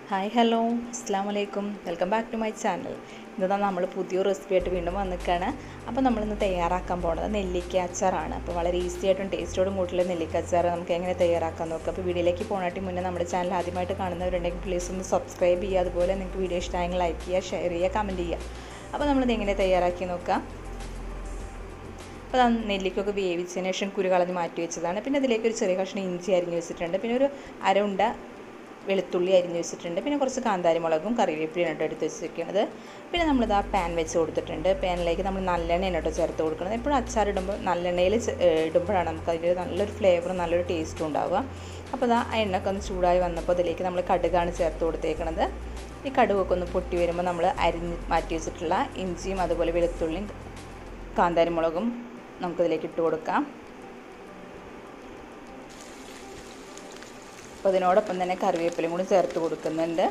hi hello അസ്സാം വലൈക്കും welcome back to my channel ഇതാ നമ്മൾ പുതിയ റെസിപ്പി ആയിട്ട് വീണ്ടും വന്നിക്കാണ് അപ്പോൾ നമ്മളിന്ന് തയ്യാറാക്കാൻ പോകുന്നത് നെല്ലിക്ക അച്ചാറാണ് അപ്പോൾ വളരെ ഈസി ആയിട്ടും ടേസ്റ്റോടും കൂട്ടിയുള്ള നെല്ലിക്ക അച്ചാർ നമുക്ക് എങ്ങനെ തയ്യാറാക്കാൻ നോക്കാം അപ്പോൾ വീഡിയോയിലേക്ക് പോകണായിട്ട് മുന്നേ നമ്മുടെ ചാനൽ ആദ്യമായിട്ട് കാണുന്നവരുണ്ടെങ്കിൽ പ്ലീസ് ഒന്ന് സബ്സ്ക്രൈബ് ചെയ്യുക അതുപോലെ നിങ്ങൾക്ക് വീഡിയോ ഇഷ്ടമായെങ്കിൽ ലൈക്ക് ചെയ്യുക ഷെയർ ചെയ്യുക കമൻറ്റ് ചെയ്യുക അപ്പോൾ നമ്മളിത് എങ്ങനെ തയ്യാറാക്കി നോക്കാം അപ്പോൾ അത് നെല്ലിക്കൊക്കെ വേവിച്ചതിന് ശേഷം കുരു കളഞ്ഞ് മാറ്റി വെച്ചതാണ് പിന്നെ അതിലേക്ക് ഒരു ചെറിയ കഷ്ണം ഇഞ്ചി അരിഞ്ഞ് വെച്ചിട്ടുണ്ട് പിന്നെ ഒരു അര ഉണ്ട വെളുത്തുള്ളി അരിഞ്ഞ് വെച്ചിട്ടുണ്ട് പിന്നെ കുറച്ച് കാന്താരി മുളകും കറിവേപ്പിലയാണ് കേട്ടോ എടുത്ത് വെച്ചിരിക്കുന്നത് പിന്നെ നമ്മളിത് ആ പാൻ വെച്ച് കൊടുത്തിട്ടുണ്ട് പാനിലേക്ക് നമ്മൾ നല്ലെണ്ണയാണ് കേട്ടോ ചേർത്ത് കൊടുക്കുന്നത് എപ്പോഴും അച്ചാർ ഇടുമ്പോൾ നല്ലെണ്ണയിൽ ഇടുമ്പോഴാണ് നമുക്ക് അതിൻ്റെ നല്ലൊരു ഫ്ലേവറും നല്ലൊരു ടേസ്റ്റും ഉണ്ടാവുക അപ്പോൾ ഇതാ ആ എണ്ണയൊക്കെ ഒന്ന് ചൂടായി വന്നപ്പോൾ അതിലേക്ക് നമ്മൾ കടുകാണ് ചേർത്ത് കൊടുത്തേക്കുന്നത് ഈ കടുകൊക്കെ ഒന്ന് പൊട്ടി വരുമ്പോൾ നമ്മൾ അരിഞ്ഞ് മാറ്റി വെച്ചിട്ടുള്ള ഇഞ്ചിയും അതുപോലെ വെളുത്തുള്ളിയും കാന്താരി മുളകും നമുക്കതിലേക്ക് ഇട്ട് കൊടുക്കാം അപ്പോൾ അതിനോടൊപ്പം തന്നെ കറിവേപ്പിലയും കൂടി ചേർത്ത് കൊടുക്കുന്നുണ്ട്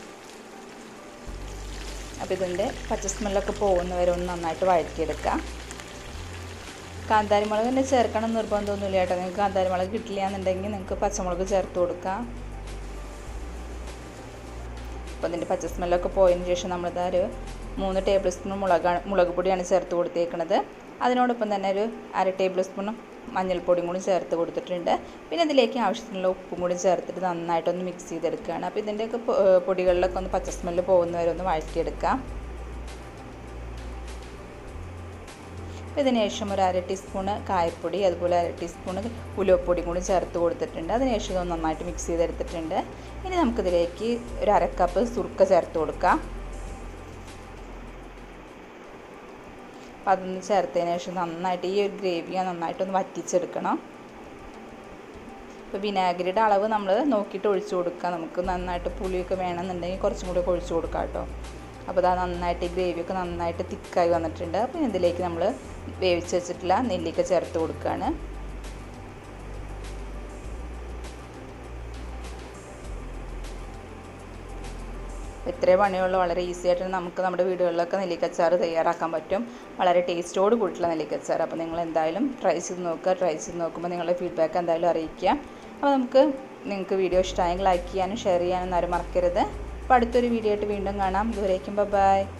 അപ്പോൾ ഇതിൻ്റെ പച്ച സ്മെല്ലൊക്കെ പോകുന്നവരെ ഒന്ന് നന്നായിട്ട് വഴറ്റിയെടുക്കാം കാന്താരി മുളക് തന്നെ ചേർക്കണം നിർബന്ധമൊന്നുമില്ല കേട്ടോ നിങ്ങൾക്ക് കാന്താരി മുളക് കിട്ടില്ല എന്നുണ്ടെങ്കിൽ നിങ്ങൾക്ക് പച്ചമുളക് ചേർത്ത് കൊടുക്കാം അപ്പോൾ അതിൻ്റെ പച്ച സ്മെല്ലൊക്കെ പോയതിന് ശേഷം നമ്മളിതാ ഒരു മൂന്ന് ടേബിൾ സ്പൂൺ മുളകാണ് മുളക് പൊടിയാണ് ചേർത്ത് കൊടുത്തേക്കുന്നത് അതിനോടൊപ്പം തന്നെ ഒരു അര ടേബിൾ സ്പൂൺ മഞ്ഞൾപ്പൊടിയും കൂടി ചേർത്ത് കൊടുത്തിട്ടുണ്ട് പിന്നെ ഇതിലേക്ക് ആവശ്യത്തിനുള്ള ഉപ്പും കൂടി ചേർത്തിട്ട് നന്നായിട്ടൊന്ന് മിക്സ് ചെയ്തെടുക്കുകയാണ് അപ്പോൾ ഇതിൻ്റെയൊക്കെ പൊടികളിലൊക്കെ ഒന്ന് പച്ച സ്മെല്ല് പോകുന്നവരെ ഒന്ന് വഴറ്റിയെടുക്കാം അപ്പോൾ ഇതിന് ശേഷം ഒരു അര ടീസ്പൂണ് കായപ്പൊടി അതുപോലെ അര ടീസ്പൂണ് ഉലുവപ്പൊടിയും കൂടി ചേർത്ത് കൊടുത്തിട്ടുണ്ട് അതിന് ശേഷം ഇതൊന്ന് നന്നായിട്ട് മിക്സ് ചെയ്തെടുത്തിട്ടുണ്ട് ഇനി നമുക്കിതിലേക്ക് ഒരു അര കപ്പ് സുർക്ക ചേർത്ത് കൊടുക്കാം അപ്പോൾ അതൊന്ന് ചേർത്തതിന് ശേഷം നന്നായിട്ട് ഈ ഒരു ഗ്രേവി നന്നായിട്ടൊന്ന് വറ്റിച്ചെടുക്കണം ഇപ്പോൾ വിനാഗിരിയുടെ അളവ് നമ്മൾ നോക്കിയിട്ട് ഒഴിച്ചു കൊടുക്കുക നമുക്ക് നന്നായിട്ട് പുളിയൊക്കെ വേണമെന്നുണ്ടെങ്കിൽ കുറച്ചും കൂടി ഒഴിച്ചു കൊടുക്കാം കേട്ടോ അപ്പോൾ അത് നന്നായിട്ട് ഈ ഗ്രേവിയൊക്കെ നന്നായിട്ട് തിക്കായി വന്നിട്ടുണ്ട് അപ്പോൾ ഇതിലേക്ക് നമ്മൾ വേവിച്ച് വെച്ചിട്ടുള്ള നെല്ലിക്ക ചേർത്ത് കൊടുക്കുകയാണ് ഇത്രേ പണിയുള്ളൂ വളരെ ഈസി ആയിട്ട് നമുക്ക് നമ്മുടെ വീടുകളിലൊക്കെ നെല്ലിക്കച്ചാറ് തയ്യാറാക്കാൻ പറ്റും വളരെ ടേസ്റ്റോട് കൂടിയിട്ടുള്ള നെല്ലിക്കച്ചാറ് അപ്പോൾ നിങ്ങൾ എന്തായാലും ട്രൈ ചെയ്ത് നോക്കുക ട്രൈ ചെയ്ത് നോക്കുമ്പോൾ നിങ്ങളുടെ ഫീഡ്ബാക്ക് എന്തായാലും അറിയിക്കുക അപ്പോൾ നമുക്ക് നിങ്ങൾക്ക് വീഡിയോ ഇഷ്ടമായെങ്കിൽ ലൈക്ക് ചെയ്യാനും ഷെയർ ചെയ്യാനും ആരും മറക്കരുത് അപ്പോൾ അടുത്തൊരു വീഡിയോ ആയിട്ട് വീണ്ടും കാണാം ഇതുവരേക്കും ബൈ